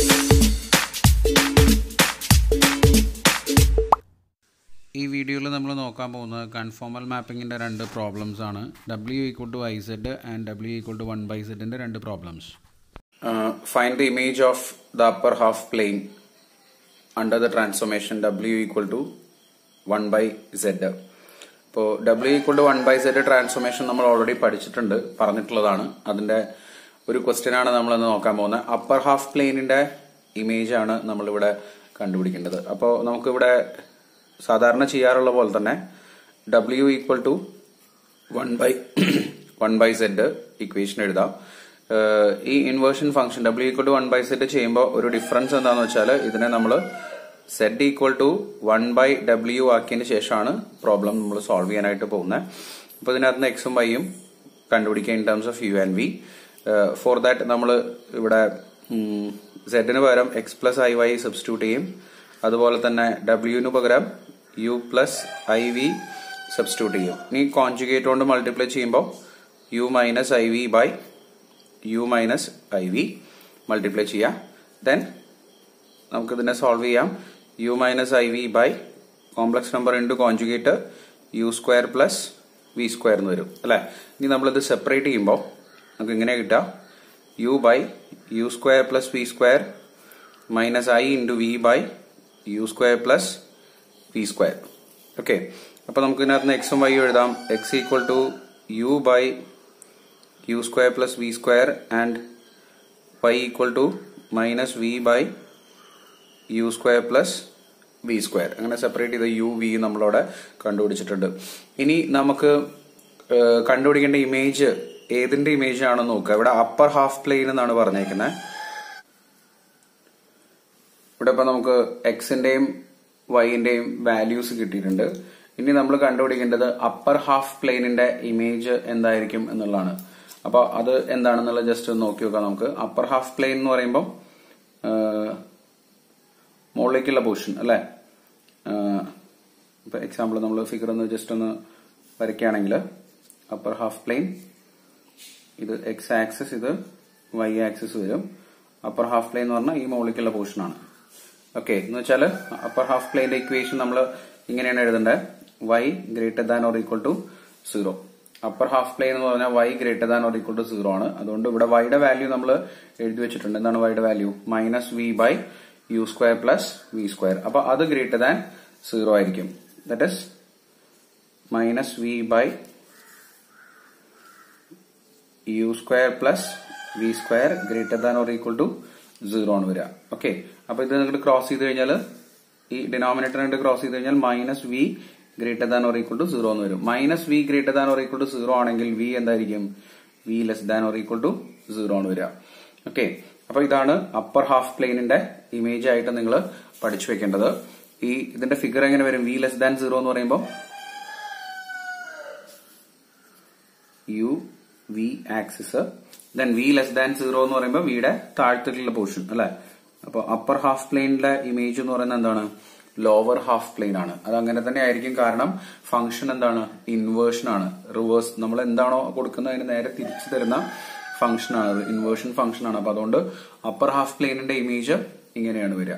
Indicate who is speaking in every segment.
Speaker 1: ഈ വീഡിയോയിൽ നമ്മൾ നോക്കാൻ പോകുന്നത് കൺഫോമൽ മാപ്പിങ്ങിൻ്റെ രണ്ട് പ്രോബ്ലംസ് ആണ് W equal to I Z and W equal to one by സെഡിൻ്റെ രണ്ട് problems
Speaker 2: find the image of the upper half plane under the transformation W equal to one by Z ഇപ്പോൾ W equal to one by Z transformation നമ്മൾ already പഠിച്ചിട്ടുണ്ട് പറഞ്ഞിട്ടുള്ളതാണ് അതിന്റെ ഒരു question ആണ് നമ്മൾ ഇന്ന് നോക്കാൻ പോകുന്നത് അപ്പർ ഹാഫ് പ്ലെയിനിന്റെ ഇമേജ് ആണ് നമ്മളിവിടെ കണ്ടുപിടിക്കേണ്ടത് അപ്പോൾ നമുക്കിവിടെ സാധാരണ ചെയ്യാറുള്ള പോലെ തന്നെ W equal to one by one by Z equation എഴുതാം ഏഹ് ഈ inversion function W equal to one by Z ചെയ്യുമ്പോൾ ഒരു ഡിഫറൻസ് എന്താണെന്ന് വെച്ചാൽ ഇതിനെ നമ്മൾ Z equal to one by W ആക്കിയതിന് ശേഷമാണ് പ്രോബ്ലം നമ്മൾ സോൾവ് ചെയ്യാനായിട്ട് പോകുന്നത് അപ്പോൾ ഇതിനകത്ത് നിന്ന് എക്സും വൈയും കണ്ടുപിടിക്കുക in terms of U and V for that നമ്മൾ ഇവിടെ സെഡിന് പകരം X plus I Y substitute ചെയ്യും അതുപോലെ തന്നെ ഡബ്ല്യുവിന് പകരം U plus I V substitute ചെയ്യും ഇനി കോൺജുഗേറ്റ് കൊണ്ട് മൾട്ടിപ്ലൈ ചെയ്യുമ്പോൾ U minus I V by U minus I V multiply ചെയ്യാം ദെൻ നമുക്ക് ഇതിനെ സോൾവ് ചെയ്യാം U minus I V by complex number into conjugate U square plus V square എന്ന് വരും അല്ലെ ഇനി നമ്മളിത് സെപ്പറേറ്റ് ചെയ്യുമ്പോൾ നമുക്ക് ഇങ്ങനെ കിട്ടാം U by U square plus V square minus I into V by U square plus V square okay അപ്പൊ നമുക്ക് ഇതിനകത്ത് നിന്ന് എക്സും വൈയും എഴുതാം X equal to U by U square plus V square and Y equal to minus V by U square plus V square അങ്ങനെ separate ചെയ്ത U V നമ്മളവിടെ കണ്ടുപിടിച്ചിട്ടുണ്ട് ഇനി നമുക്ക് ഏഹ്, കണ്ടുപിടിക്കേണ്ട ഇമേജ് ഏതിന്റെ ഇമേജ് ആണെന്ന് നോക്കുക ഇവിടെ അപ്പർ ഹാഫ് പ്ലെയിൻ എന്നാണ് പറഞ്ഞേക്കുന്നത് ഇവിടെ ഇപ്പൊ നമുക്ക് എക്സിന്റെയും വൈന്റെയും വാല്യൂസ് കിട്ടിയിട്ടുണ്ട് ഇനി നമ്മൾ കണ്ടുപിടിക്കേണ്ടത് അപ്പർ ഹാഫ് പ്ലെയിനിന്റെ ഇമേജ് എന്തായിരിക്കും എന്നുള്ളതാണ് അപ്പൊ അത് എന്താണെന്നുള്ളത് ജസ്റ്റ് ഒന്ന് നോക്കി നോക്കാം നമുക്ക് അപ്പർ ഹാഫ് പ്ലെയിൻ എന്ന് പറയുമ്പോൾ മുകളിലേക്കുള്ള പൊസിഷൻ അല്ലെ ഇപ്പൊ എക്സാമ്പിൾ നമ്മൾ ഫിഗർ ഒന്ന് ജസ്റ്റ് ഒന്ന് വരയ്ക്കുകയാണെങ്കിൽ അപ്പർ ഹാഫ് പ്ലെയിൻ ഇത് എക്സ് ആക്സിസ് ഇത് വൈ ആക്സിസ് വരും അപ്പർ ഹാഫ് പ്ലെയിൻ എന്ന് പറഞ്ഞാൽ ഈ മുകളിലേക്കുള്ള പോർഷൻ ആണ് ഓക്കെ എന്ന് വെച്ചാൽ അപ്പർ ഹാഫ് പ്ലെയിന്റെ ഇക്വേഷൻ നമ്മൾ ഇങ്ങനെയാണ് എഴുതേണ്ടത് Y greater than or equal to zero upper half plane എന്ന് പറഞ്ഞാൽ Y greater than or equal to zero ആണ് അതുകൊണ്ട് ഇവിടെ വൈയുടെ വാല്യൂ നമ്മൾ എഴുതി വെച്ചിട്ടുണ്ട് എന്താണ് വൈയുടെ value minus V by U square plus V square അപ്പൊ അത് ഗ്രേറ്റർ ദാൻ സീറോ ആയിരിക്കും that is minus V by U square plus V square greater than or equal to zero ആണ് വരിക ഓക്കെ അപ്പൊ ഇത് നിങ്ങൾ ക്രോസ് ചെയ്ത് കഴിഞ്ഞാൽ ഈ ഡിനോമിനേറ്റർ ക്രോസ് ചെയ്ത് കഴിഞ്ഞാൽ minus V greater than or equal to zero എന്ന് വരും minus V greater than or equal to zero ആണെങ്കിൽ വി എന്തായിരിക്കും V less than or equal to zero ആണ് വരിക ഓക്കെ അപ്പൊ ഇതാണ് അപ്പർ ഹാഫ് പ്ലെയിനിന്റെ ഇമേജ് ആയിട്ട് നിങ്ങൾ പഠിച്ചു വെക്കേണ്ടത് ഈ ഇതിന്റെ ഫിഗർ എങ്ങനെ വരും വി ലെസ് ദാൻ സീറോ എന്ന് പറയുമ്പോൾ u v axis then v less than zero എന്ന് പറയുമ്പോൾ വിയുടെ താഴത്തേക്കുള്ള പോർഷൻ അല്ലെ അപ്പൊ അപ്പർ ഹാഫ് പ്ലെയിനിലെ ഇമേജ് എന്ന് പറയുന്നത് എന്താണ് ലോവർ ഹാഫ് പ്ലെയിൻ ആണ് അത് അങ്ങനെ തന്നെ ആയിരിക്കും കാരണം ഫംഗ്ഷൻ എന്താണ് ഇൻവേർഷൻ ആണ് റിവേഴ്സ് നമ്മൾ എന്താണോ കൊടുക്കുന്നത് അതിന് നേരെ തിരിച്ചു തരുന്ന ഫംഗ്ഷൻ ആണ് ഇൻവേർഷൻ ഫംഗ്ഷൻ ആണ് അപ്പൊ അതുകൊണ്ട് അപ്പർ ഹാഫ് പ്ലെയിനിന്റെ ഇമേജ് ഇങ്ങനെയാണ് വരിക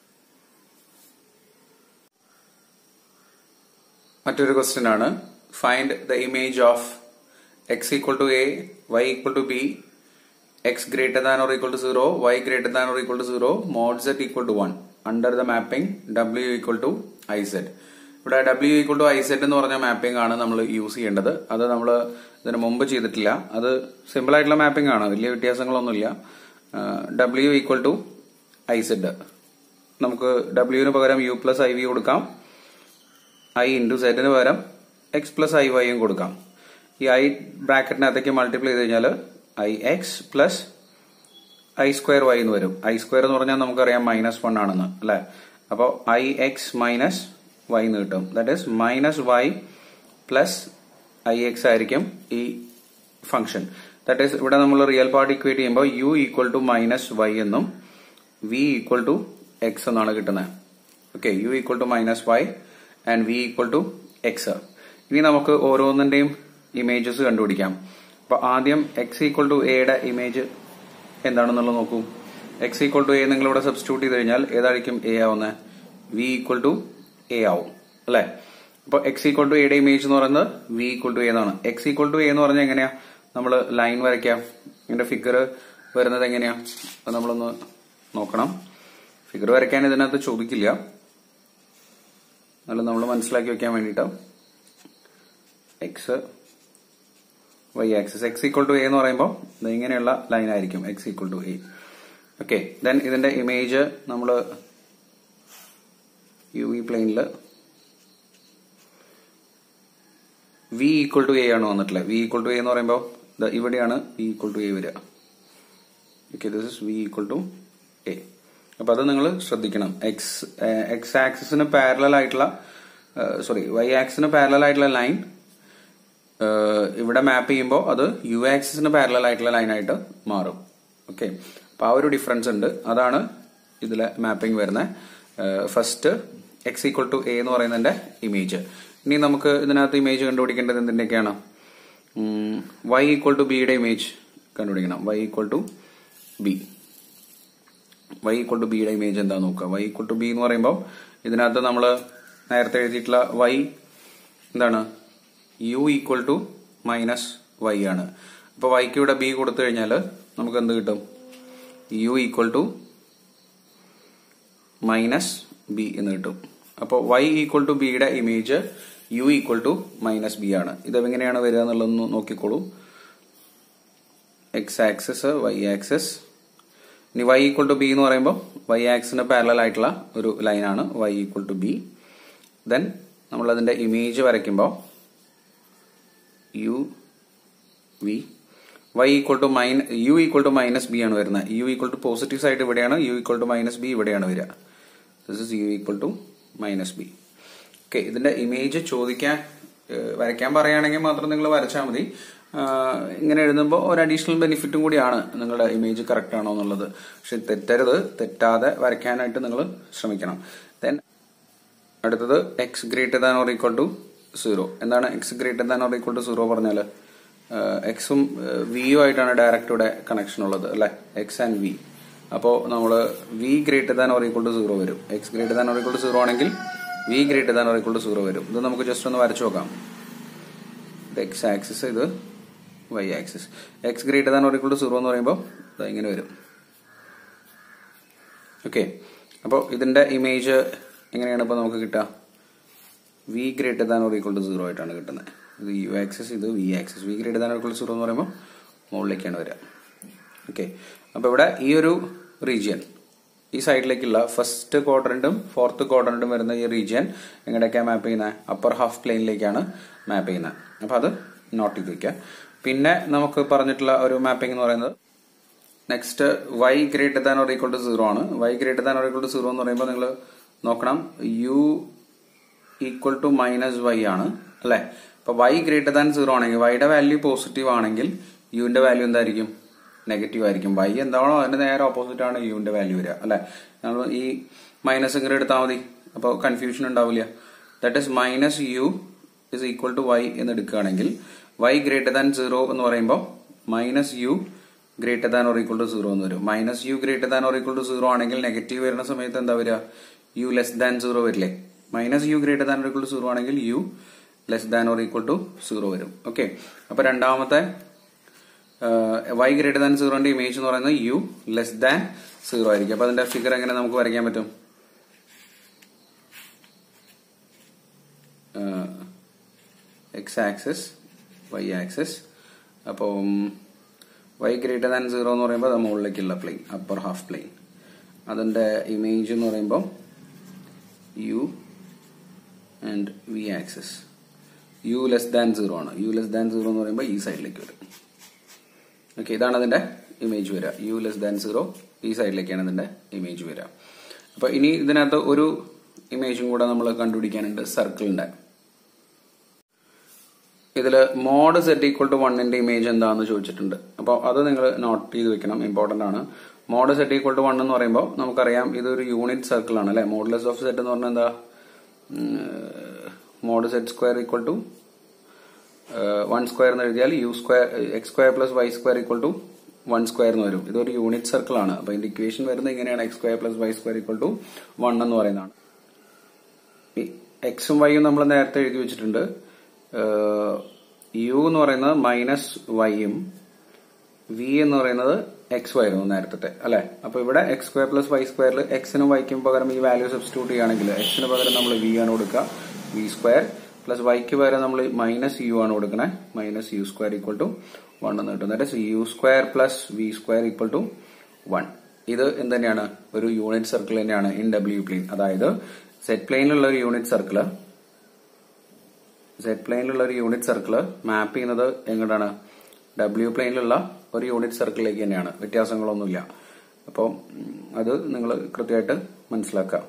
Speaker 2: മറ്റൊരു ക്വസ്റ്റ്യൻ ആണ് find the image of x equal to a y equal to b x greater than or equal to zero y greater than or equal to zero mod z equal to one under the mapping ഡബ്ല്യു equal to i z ഇവിടെ ഡബ്ല്യു equal to i z എന്ന് പറഞ്ഞ mapping ആണ് നമ്മൾ use ചെയ്യേണ്ടത് അത് നമ്മൾ ഇതിന് മുമ്പ് ചെയ്തിട്ടില്ല അത് സിമ്പിൾ ആയിട്ടുള്ള മാപ്പിംഗ് ആണ് വലിയ വ്യത്യാസങ്ങളൊന്നുമില്ല ഡബ്ല്യു ഈക്വൽ ടു ഐ സെഡ് നമുക്ക് ഡബ്ല്യുവിന് പകരം യു പ്ലസ് ഐ വി കൊടുക്കാം ഐ ഇൻറ്റു സെറ്റിന് പകരം എക്സ് പ്ലസ് ഐ വൈയും കൊടുക്കാം ഈ ഐ ബ്രാക്കറ്റിനകത്തേക്ക് മൾട്ടിപ്ലൈ ചെയ്ത് കഴിഞ്ഞാൽ i x plus i square y എന്ന് വരും ഐ സ്ക്വയർ എന്ന് പറഞ്ഞാൽ നമുക്കറിയാം മൈനസ് വൺ ആണെന്ന് അല്ലെ അപ്പോൾ ഐ എക്സ് മൈനസ് വൈ എന്ന് കിട്ടും that is minus y plus i x ആയിരിക്കും ഈ ഫംഗ്ഷൻ ദാറ്റ് ഈസ് ഇവിടെ നമ്മൾ റിയൽ പാർട്ട് ഇക്വേറ്റ് ചെയ്യുമ്പോൾ u equal to minus y എന്നും വി ഈക്വൽ ടു എക്സ് എന്നാണ് കിട്ടുന്നത് okay u equal to minus y and v equal to x ഇനി നമുക്ക് ഓരോന്നിന്റെയും ഇമേജസ് കണ്ടുപിടിക്കാം അപ്പൊ ആദ്യം എക്സ് ഈക്വൽ ടു എയുടെ ഇമേജ് എന്താണെന്നുള്ളത് നോക്കൂ എക്സ് ഈക്വൽ ടു എ നിങ്ങൾ ഇവിടെ സബ്സ്റ്റിറ്റ്യൂട്ട് ചെയ്ത് കഴിഞ്ഞാൽ ഏതായിരിക്കും എ ആവുന്നത് വി ഈക്വൽ ടു എ ആവും അല്ലെ അപ്പൊ എക്സ് ഈക്വൽ ടു എയുടെ ഇമേജ് എന്ന് പറയുന്നത് വി ഈക്വൽ ടു എ എന്നാണ് എക്സ് ഈക്വൽ ടു എ എന്ന് പറഞ്ഞാൽ എങ്ങനെയാ നമ്മൾ ലൈൻ വരയ്ക്കാം ഇതിന്റെ ഫിഗർ വരുന്നത് എങ്ങനെയാ അത് നമ്മളൊന്ന് നോക്കണം ഫിഗർ വരയ്ക്കാൻ ഇതിനകത്ത് ചോദിക്കില്ല എന്നാലും നമ്മൾ മനസ്സിലാക്കി വെക്കാൻ വേണ്ടിയിട്ട് x y axis x equal to a എന്ന് പറയുമ്പോൾ ഇത് ഇങ്ങനെയുള്ള ലൈൻ ആയിരിക്കും x equal to a okay then ഇതിന്റെ ഇമേജ് നമ്മൾ യു വി പ്ലെയിനിൽ വി ഈക്വൽ ടു എ ആണ് വന്നിട്ടുള്ളത് വി ഈക്വൽ ടു എ എന്ന് പറയുമ്പോൾ ദാ ഇവിടെയാണ് വി ഈക്വൽ ടു എ വരിക okay this is v equal to a അപ്പൊ അത് നിങ്ങൾ ശ്രദ്ധിക്കണം എക്സ് എക്സ് ആക്സിന് പാരലൽ ആയിട്ടുള്ള സോറി വൈ ആക്സിന് പാരലൽ ആയിട്ടുള്ള ലൈൻ ഇവിടെ മാപ്പ് ചെയ്യുമ്പോൾ അത് യു ആക്സിന് പാരലൽ ആയിട്ടുള്ള ലൈനായിട്ട് മാറും ഓക്കെ അപ്പൊ ആ ഒരു ഡിഫറൻസ് ഉണ്ട് അതാണ് ഇതിലെ മാപ്പിംഗ് വരുന്നത് first x equal to a എന്ന് പറയുന്നതിന്റെ ഇമേജ് ഇനി നമുക്ക് ഇതിനകത്ത് ഇമേജ് കണ്ടുപിടിക്കേണ്ടത് എന്തിന്റെയൊക്കെയാണ് വൈ ഈക്വൽ ടു ബിയുടെ ഇമേജ് കണ്ടുപിടിക്കണം y equal to b y equal to ബിയുടെ ഇമേജ് എന്താ നോക്കുക വൈ ഈക്വൽ ടു ബി എന്ന് പറയുമ്പോൾ ഇതിനകത്ത് നമ്മൾ നേരത്തെ എഴുതിയിട്ടുള്ള വൈ എന്താണ് u equal to minus y ആണ് അപ്പൊ വൈക്ക് ഇവിടെ ബി കൊടുത്തു കഴിഞ്ഞാൽ നമുക്ക് എന്ത് കിട്ടും u equal to minus b എന്ന് കിട്ടും അപ്പോൾ വൈ ഈക്വൽ ടു ബിയുടെ image u equal to minus b ആണ് ഇത് എങ്ങനെയാണ് വരിക എന്നുള്ളതൊന്ന് നോക്കിക്കോളൂ എക്സ് ആക്സിസ് വൈ ആക്സിസ് ഇനി വൈ ഈക്വൽ ടു ബി എന്ന് പറയുമ്പോൾ വൈ ആക്സിന് പാരലൽ ആയിട്ടുള്ള ഒരു ലൈനാണ് y equal to b then നമ്മൾ അതിന്റെ ഇമേജ് വരയ്ക്കുമ്പോൾ u v y equal to minus u equal to minus b ആണ് വരുന്നത് u equal to positive side ഇവിടെയാണ് u equal to minus b ഇവിടെയാണ് വരിക this is u equal to minus b okay ഇതിന്റെ image ചോദിക്കാൻ ഏഹ്, വരയ്ക്കാൻ പറയുകയാണെങ്കിൽ മാത്രം നിങ്ങൾ വരച്ചാൽ മതി ആഹ്, ഇങ്ങനെ എഴുതുമ്പോൾ ഒരു അഡീഷണൽ ബെനിഫിറ്റും കൂടിയാണ് നിങ്ങളുടെ ഇമേജ് കറക്റ്റ് ആണോ എന്നുള്ളത് പക്ഷെ തെറ്റരുത് തെറ്റാതെ വരയ്ക്കാനായിട്ട് നിങ്ങൾ ശ്രമിക്കണം ദെൻ അടുത്തത് x greater than or equal to zero എന്താണ് x greater than or equal to zero പറഞ്ഞാൽ എക്സും വിയും ആയിട്ടാണ് ഡയറക്റ്റ് ഇവിടെ കണക്ഷൻ ഉള്ളത് അല്ലെ എക്സ് ആൻഡ് വി അപ്പോൾ നമ്മൾ v greater than or equal to zero വരും x greater than or equal to zero ആണെങ്കിൽ v greater than or equal to zero വരും ഇത് നമുക്ക് ജസ്റ്റ് ഒന്ന് വരച്ചു നോക്കാം ഇത് എക്സ് ആക്സിസ് ഇത് Y axis x greater than or equal to zero എന്ന് പറയുമ്പോൾ ഇത് ഇങ്ങനെ വരും ഓക്കെ അപ്പോൾ ഇതിന്റെ ഇമേജ് എങ്ങനെയാണ് ഇപ്പോൾ നമുക്ക് കിട്ടുക v greater than or equal to zero ആയിട്ടാണ് കിട്ടുന്നത് ഇത് യു ആക്സസ് ഇത് v axis v greater than or equal to zero എന്ന് പറയുമ്പോൾ മുകളിലേക്കാണ് വരിക ഓക്കെ അപ്പോൾ ഇവിടെ ഈ ഒരു റീജിയൻ ഈ സൈഡിലേക്കുള്ള ഫസ്റ്റ് ക്വാഡ്രന്റും ഫോർത്ത് ക്വാഡ്രന്റും വരുന്ന ഈ റീജിയൻ എങ്ങനെയൊക്കെയാണ് മാപ്പ് ചെയ്യുന്നത് അപ്പർ ഹാഫ് പ്ലെയിനിലേക്കാണ് മാപ്പ് ചെയ്യുന്നത് അപ്പോൾ അത് നോട്ട് ചെയ്ത് വയ്ക്കുക പിന്നെ നമുക്ക് പറഞ്ഞിട്ടുള്ള ഒരു മാപ്പിംഗ് എന്ന് പറയുന്നത് next y greater than or equal to zero ആണ് y greater than or equal to zero എന്ന് പറയുമ്പോൾ നിങ്ങൾ നോക്കണം u equal to minus y ആണ് അല്ലെ അപ്പൊ വൈ ഗ്രേറ്റർ ദാൻ സീറോ ആണെങ്കിൽ വൈയുടെ വാല്യൂ പോസിറ്റീവ് ആണെങ്കിൽ യുവിന്റെ വാല്യൂ എന്തായിരിക്കും നെഗറ്റീവ് ആയിരിക്കും വൈ എന്താണോ അതിന്റെ നേരെ ഓപ്പോസിറ്റ് ആണ് യുവിന്റെ വാല്യൂ വരിക അല്ലെ നമ്മൾ ഈ മൈനസ് ഇങ്ങനെ എടുത്താൽ മതി അപ്പോൾ കൺഫ്യൂഷൻ ഉണ്ടാവില്ല that is minus u is equal to y എന്ന് എടുക്കുകയാണെങ്കിൽ വൈ ഗ്രേറ്റർ ദാൻ സീറോ എന്ന് പറയുമ്പോൾ minus u greater than or equal to zero എന്ന് വരും minus u greater than or equal to zero ആണെങ്കിൽ നെഗറ്റീവ് വരുന്ന സമയത്ത് എന്താ വരിക യു ലെസ് ദാൻ സീറോ വരില്ലേ minus u greater than or equal to zero ആണെങ്കിൽ u less than or equal to zero വരും ഓക്കെ അപ്പൊ രണ്ടാമത്തെ വൈ ഗ്രേറ്റർ ദാൻ സീറോന്റെ ഇമേജ് എന്ന് പറയുന്നത് യു ലെസ് ദാൻ സീറോ ആയിരിക്കും അപ്പൊ അതിന്റെ ഫിഗർ എങ്ങനെ നമുക്ക് വരയ്ക്കാൻ പറ്റും എക്സ് ആക്സിസ് വൈ ആക്സിസ് അപ്പം വൈ ഗ്രേറ്റർ ദാൻ സീറോ എന്ന് പറയുമ്പോൾ അത് മുകളിലേക്കുള്ള പ്ലെയിൻ അപ്പർ ഹാഫ് പ്ലെയിൻ അതിന്റെ ഇമേജ് എന്ന് പറയുമ്പോൾ u and v axis u less than zero ആണ് യു ലെസ് ദാൻ സീറോ എന്ന് പറയുമ്പോൾ ഈ സൈഡിലേക്ക് വരും ഓക്കെ ഇതാണ് അതിന്റെ ഇമേജ് വരിക യു ലെസ് ദാൻ സീറോ ഈ സൈഡിലേക്കാണ് ഇതിന്റെ ഇമേജ് വരിക അപ്പൊ ഇനി ഇതിനകത്ത് ഒരു ഇമേജും കൂടെ നമ്മൾ കണ്ടുപിടിക്കാനുണ്ട് സർക്കിളിന്റെ ഇതില് മോഡ് സെറ്റ് ഈക്വൽ ടു വണ്ണിന്റെ ഇമേജ് എന്താന്ന് ചോദിച്ചിട്ടുണ്ട് അപ്പോൾ അത് നിങ്ങൾ നോട്ട് ചെയ്ത് വെക്കണം ഇമ്പോർട്ടന്റ് ആണ് mod z equal to one എന്ന് പറയുമ്പോൾ നമുക്കറിയാം ഇതൊരു യൂണിറ്റ് സർക്കിൾ ആണ് അല്ലെ മോഡ്ലെസ് ഓഫ് സെറ്റ് എന്ന് പറഞ്ഞാൽ എന്താ mod z square equal to one square എന്ന് എഴുതിയാൽ u square x square plus y square equal to one square എന്ന് വരും ഇതൊരു യൂണിറ്റ് സർക്കിൾ ആണ് അപ്പൊ ഇതിന്റെ ഇക്വേഷൻ വരുന്നത് ഇങ്ങനെയാണ് x square plus y square equal to one എന്ന് പറയുന്നതാണ് എക്സും വൈയും നമ്മൾ നേരത്തെ എഴുതി വെച്ചിട്ടുണ്ട് യു എന്ന് പറയുന്നത് മൈനസ് വൈയും വി എന്ന് പറയുന്നത് എക്സ് വൈ ആയിരുന്നു നേരത്തെ അല്ലെ അപ്പൊ ഇവിടെ എക്സ് സ്ക്വയർ പ്ലസ് വൈ സ്ക്വയറിൽ എക്സിനും വൈക്കും പകരം ഈ വാല്യൂ സബ്സ്റ്റിറ്റ്യൂട്ട് ചെയ്യുകയാണെങ്കിൽ എക്സിന് പകരം നമ്മൾ വി ആണ് കൊടുക്കുക വി സ്ക്വയർ പ്ലസ് വൈക്ക് പകരം നമ്മൾ മൈനസ് യു ആണ് കൊടുക്കണേ minus u square equal to one എന്ന് കിട്ടും that u square plus V square equal to one ഇത് എന്ത് തന്നെയാണ് ഒരു യൂണിറ്റ് സർക്കിൾ തന്നെയാണ് ഇൻ ഡബ്ല്യു പ്ലെയിൻ അതായത് സെറ്റ് പ്ലെയിനിലുള്ള ഒരു യൂണിറ്റ് സർക്കിള് സെറ്റ് പ്ലെയിനിലുള്ള ഒരു യൂണിറ്റ് സർക്കിള് മാപ്പ് ചെയ്യുന്നത് എങ്ങോട്ടാണ് ഡബ്ല്യു പ്ലെയിനിലുള്ള ഒരു യൂണിറ്റ് സർക്കിളിലേക്ക് തന്നെയാണ് വ്യത്യാസങ്ങളൊന്നുമില്ല അപ്പോൾ അത് നിങ്ങൾ കൃത്യമായിട്ട് മനസ്സിലാക്കുക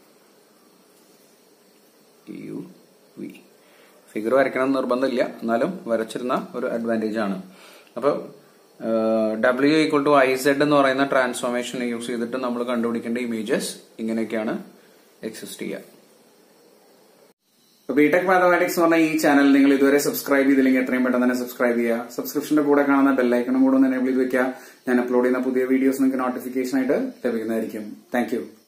Speaker 2: യു വി ഫിഗർ വരയ്ക്കണം എന്ന് നിർബന്ധമില്ല എന്നാലും വരച്ചിരുന്ന ഒരു അഡ്വാൻറ്റേജ് ആണ് അപ്പോൾ ഡബ്ല്യു ഈക്വൽ ടു ഐ സെഡ് എന്ന് പറയുന്ന ട്രാൻസ്ഫോർമേഷൻ യൂസ് ചെയ്തിട്ട് നമ്മൾ കണ്ടുപിടിക്കേണ്ട ഇമേജസ് ഇങ്ങനെയൊക്കെയാണ് എക്സിസ്റ്റ് ചെയ്യുക
Speaker 3: ബിടെക് മാത്തമാറ്റിക്സ് എന്ന് പറഞ്ഞ ഈ ചാനൽ നിങ്ങൾ ഇതുവരെ സബ്സ്ക്രൈബ് ചെയ്തില്ലെങ്കിൽ എത്രയും പെട്ടെന്ന് തന്നെ സബ്സ്ക്രൈബ് ചെയ്യുക സബ്സ്ക്രിപ്ഷന്റെ കൂടെ കാണുന്ന ബെല്ലൈക്കണും കൂടെ ഒന്ന് എനേബിൾ ചെയ്ത് വെക്കുക ഞാൻ അപ്ലോഡ് ചെയ്യുന്ന പുതിയ വീഡിയോസ് നിങ്ങൾക്ക് നോട്ടിഫിക്കേഷൻ ആയിട്ട് ലഭിക്കുന്നതായിരിക്കും താങ്ക്